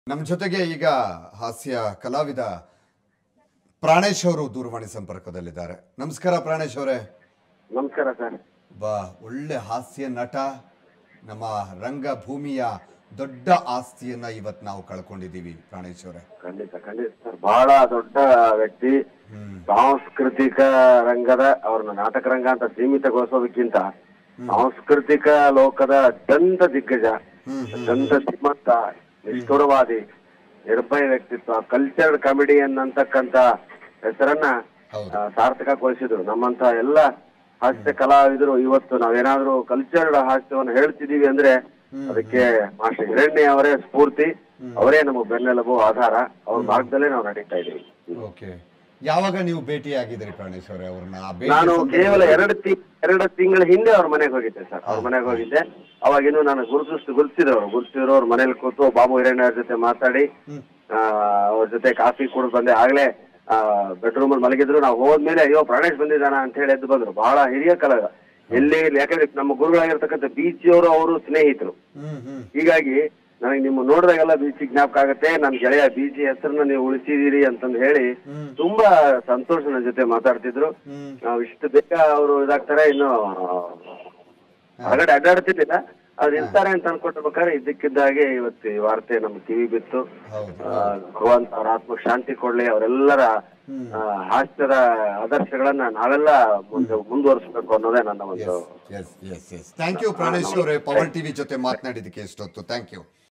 ನಮ್ಮ ಜೊತೆಗೆ ಈಗ ಹಾಸ್ಯ ಕಲಾವಿದ ಪ್ರಾಣೇಶ್ ಅವರು ದೂರವಾಣಿ ಸಂಪರ್ಕದಲ್ಲಿದ್ದಾರೆ ನಮಸ್ಕಾರ ಪ್ರಾಣೇಶ್ ಅವರೇ ನಮಸ್ಕಾರ ಸರ್ ಬಾ ಒಳ್ಳೆ ಹಾಸ್ಯ ನಟ ನಮ್ಮ ರಂಗಭೂಮಿಯ ದೊಡ್ಡ ಆಸ್ತಿಯನ್ನ ಇವತ್ತು ನಾವು ಕಳ್ಕೊಂಡಿದ್ದೀವಿ ಪ್ರಾಣೇಶ್ ಅವರೇ ಖಂಡಿತ ಖಂಡಿತ ಸರ್ ಬಹಳ ದೊಡ್ಡ ವ್ಯಕ್ತಿ ಹ್ಮ್ ಸಾಂಸ್ಕೃತಿಕ ರಂಗದ ಅವ್ರನ್ನ ನಾಟಕ ರಂಗ ಅಂತ ಸೀಮಿತಗೊಳಿಸೋದಕ್ಕಿಂತ ಸಾಂಸ್ಕೃತಿಕ ಲೋಕದ ಅತ್ಯಂತ ದಿಗ್ಗಜ ಹ್ಮ್, ಅತ್ಯಂತ ಶ್ರೀಮಂತ ನಿಷ್ಠುರವಾದಿ ನಿರ್ಭಯ ವ್ಯಕ್ತಿತ್ವ ಕಲ್ಚರ್ಡ್ ಕಾಮಿಡಿಯನ್ ಅಂತಕ್ಕಂತ ಹೆಸರನ್ನ ಹೌದು ಆ, ಸಾರ್ಥಕಗೊಳಿಸಿದ್ರು ನಮ್ಮಂತ ಎಲ್ಲ ಹಾಸ್ಯ ಕಲಾವಿದರು ಇವತ್ತು ನಾವೇನಾದ್ರೂ ಕಲ್ಚರ್ಡ್ ಹಾಸ್ಯವನ್ನು ಹೇಳ್ತಿದೀವಿ ಅಂದ್ರೆ ಅದಕ್ಕೆ ಮಾಸ್ಟರ್ ಹಿರಣ್ಯ ಅವರೇ ಸ್ಫೂರ್ತಿ ಅವರೇ ನಮ್ಮ ಬೆನ್ನೆಲುಬು ಆಧಾರ ಅವ್ರ ಮಾರ್ಗದಲ್ಲೇ ನಾವು ನಡೀತಾ ಇದೀವಿ ಓಕೆ ಯಾವಾಗ ನೀವು ಭೇಟಿ ಆಗಿದ್ರಿ ಪ್ರಾಣೇಶ್ ಅವರೇ ಅವ್ರನ್ನ ಆ ಭೇಟಿ ನಾನು ಸಂದರ್ಭದಲ್ಲಿ- ಕೇವಲ ಎರಡು ತಿ ಎರಡು ತಿಂಗಳ ಹಿಂದೆ ಅವ್ರ ಮನೆಗೆ ಹೋಗಿದ್ದೆ ಸರ್ ಅವ್ರ ಮನೆಗೆ ಹೋಗಿದ್ದೆ ಅವಾಗ ಇನ್ನು ನಾನು ಗುರುತಿಸ್ ಗುರುತಿಸಿದವರು ಗುರುತಿಸಿದ್ರು ಅವ್ರ ಮನೇಲಿ ಕೂತು ಬಾಬು ಹಿರಣ್ಯ ಅವ್ರ ಜೊತೆ ಮಾತಾಡಿ ಹ್ಮ್. ಆ, ಅವ್ರ ಜೊತೆ ಕಾಫಿ ಕುಡಿದು ಬಂದೆ ಆಗ್ಲೇ ಬೆಡ್ರೂಮ್ ಅಲ್ಲಿ ಮಲಗಿದ್ರು ನಾವು ಹೋದ್ಮೇಲೆ ಅಯ್ಯೋ ಪ್ರಾಣೇಶ್ ಬಂದಿದ್ದಾನ ಅಂತ ಹೇಳಿ ಎದ್ದು ಬಂದ್ರು ಬಹಳ ಹಿರಿಯ ಕಲಾವಿದ ಎಲ್ಲಿ ಯಾಕಂದ್ರೆ ನಮ್ಮ ಗುರುಗಳಾಗಿರ್ತಕ್ಕಂಥ ಬೀಚಿಯವರು ಅವರು ಸ್ನೇಹಿತರು ಹ್ಮ್ ಹ್ಮ್ ಹೀಗಾಗಿ ನನಗೆ ನಿಮ್ಮ ನೋಡಿದಾಗೆಲ್ಲ ಬೀಚಿ ಜ್ಞಾಪಕ ಆಗುತ್ತೆ ನನ್ನ ಗೆಳೆಯ ಬೀಚಿ ಹೆಸರನ್ನ ನೀವು ಉಳಿಸಿದೀರಿ ಅಂತಂದು ಹೇಳಿ ಹ್ಮ್. ತುಂಬಾ ಸಂತೋಷ ನನ್ನ ಜೊತೆ ಮಾತಾಡ್ತಿದ್ರು ಹ್ಮ್ ನಾವು ಇಷ್ಟು ಬೇಗ ಅವರು ಇದಾಗ್ತಾರೆ ಇನ್ನು ಹೊರಗಡೆ ಅಡ್ಡಾಡ್ತಿರ್ಲಿಲ್ಲ ಅವ್ರು ಇರ್ತಾರೆ ಅಂತ ಅನ್ಕೊಟ್ಟಿರ್ಬೇಕಾದ್ರೆ ಇದ್ದಕ್ಕಿದ್ದಾಗೆ ಇವತ್ತು ಈ ವಾರ್ತೆ ನಮ್ಮ ಕಿವಿ ಬಿತ್ತು ಹೌದು ಆ, ಭಗವಂತ ಅವ್ರ ಆತ್ಮಕ್ಕೆ ಶಾಂತಿ ಕೊಡ್ಲಿ ಅವರೆಲ್ಲರ ಹ್ಮ್. ಆ, ಹಾಸ್ಯದ ಆದರ್ಶಗಳನ್ನ ನಾವೆಲ್ಲ ಮುಂದೆ ಮುಂದುವರಿಸಬೇಕು ಅನ್ನೋದೇ ನನ್ನ ಒಂದು yes yes yes thank you Pranesh ಅವರೇ ಪವರ್ ಟಿವಿ ಜೊತೆ ಮಾತನಾಡಿದ್ದಕ್ಕೆ ಎಷ್ಟೊತ್ತು ಥ್ಯಾಂಕ್ ಯು